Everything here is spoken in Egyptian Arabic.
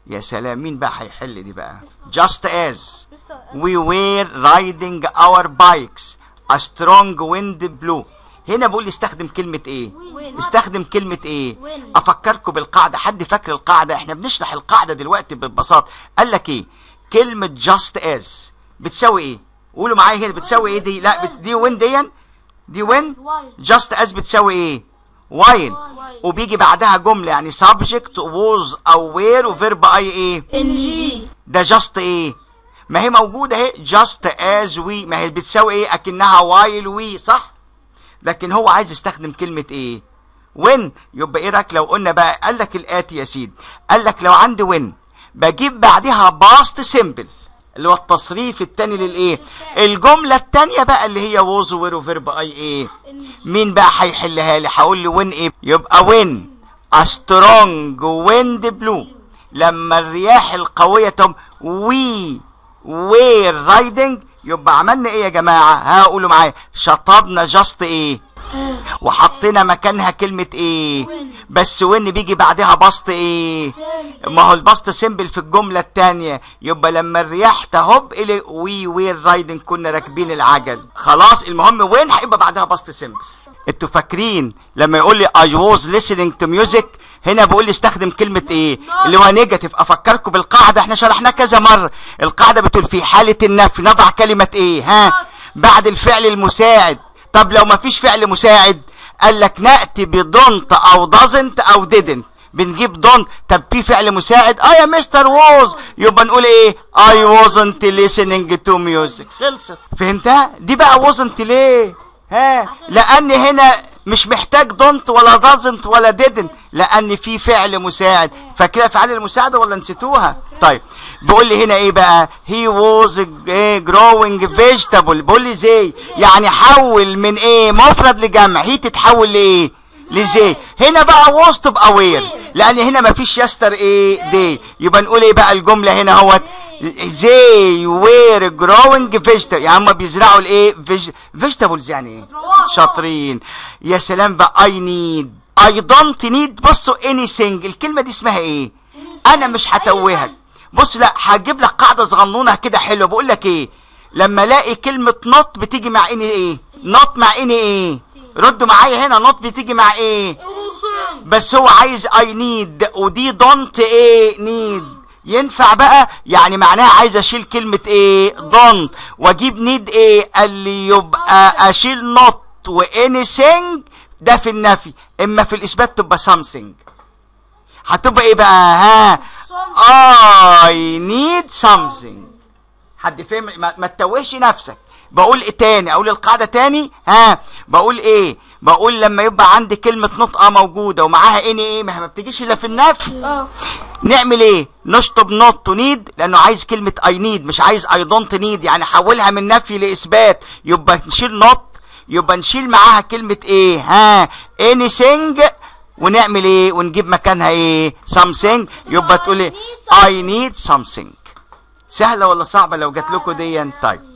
يا سلام مين بقى هيحل دي بقى just as we were riding our bikes a strong wind blew هنا بقول استخدم كلمة ايه وين استخدم كلمة ايه وين افكركم بالقاعدة حد فاكر القاعدة احنا بنشرح القاعدة دلوقتي ببساطة قال لك ايه كلمة just as بتساوي ايه قولوا معايا هنا بتساوي ايه دي لا بت... دي وين دي دي وين وايل just as بتساوي ايه while وبيجي بعدها جملة يعني subject was او were وفيرب اي ايه ان جي ده just ايه ما هي موجودة اهي just as we ما هي بتساوي ايه اكنها while we صح لكن هو عايز يستخدم كلمة ايه when يبقى ايه رايك لو قلنا بقى قال لك الاتي يا سيدي قال لك لو عندي when بجيب بعدها past simple اللي هو التصريف التاني للايه الجملة التانية بقى اللي هي was were وفيرب اي ايه مين بقى هيحلها لي هقول لي وين ايه يبقى وين a strong wind blew لما الرياح القوية تم we were riding يبقى عملنا ايه يا جماعة ها قولوا معايا شطبنا جاست ايه وحطينا مكانها كلمة ايه بس وين بيجي بعدها بسط ايه ما هو البسط سيمبل في الجملة التانية يبقى لما الرياح تهب الى وي وير رايدنج كنا راكبين العجل خلاص المهم وين هيبقى بعدها بسط سيمبل انتوا فاكرين لما يقول لي I was listening to music هنا بقول لي استخدم كلمة ايه اللي هو نيجاتيف افكركم بالقاعدة احنا شرحناها كذا مرة القاعدة بتقول في حالة النفي نضع كلمة ايه ها بعد الفعل المساعد طب لو ما فيش فعل مساعد قال لك نأتي بدونت او doesn't او didn't بنجيب دونت طب في فعل مساعد اه يا مستر ووز يبقى نقول ايه I wasn't listening to music خلصت فهمتها دي بقى wasn't ليه ها لان هنا مش محتاج دونت ولا doesn't ولا didn't لان في فعل مساعد فاكره افعال المساعده ولا نسيتوها طيب بيقول لي هنا ايه بقى he was a growing vegetable بيقول لي زي يعني حول من ايه مفرد لجمع هي تتحول لايه لزي هنا بقى was تبقى وير لان هنا مفيش يستر ايه دي يبقى نقول ايه بقى الجمله هنا اهوت زي وير جروينج فيجيتابل يعني هم بيزرعوا الايه فيجيتابلز يعني ايه شاطرين يا سلام بقى اي نيد اي دونت نيد بصوا اني سينج الكلمه دي اسمها ايه انا مش هتوهك بص لا هجيب لك قاعده صغنونه كده حلوه بقول لك ايه لما الاقي كلمه نوت بتيجي مع اني ايه نوت مع اني ايه ردوا معايا هنا نوت بتيجي مع ايه بس هو عايز اي نيد ودي دونت ايه نيد ينفع بقى يعني معناها عايز اشيل كلمة ايه دونت واجيب نيد ايه قال لي يبقى اشيل نوت وانيثينج ده في النفي اما في الاثبات تبقى something هتبقى ايه بقى ها I need something حد فهم ما, ما تتوهش نفسك بقول ايه تاني اقول القاعدة تاني ها بقول ايه بقول لما يبقى عندي كلمة نوت اه موجودة ومعاها ان ايه ما ما بتجيش الا في النفي اه نعمل ايه نشطب نوت تو نيد لانه عايز كلمة اي نيد مش عايز اي دونت نيد يعني حولها من نفي لاثبات يبقى نشيل نوت يبقى نشيل معاها كلمة ايه ها anything ونعمل ايه ونجيب مكانها ايه something يبقى تقول ايه I need something سهلة ولا صعبة لو جات لكم دي طيب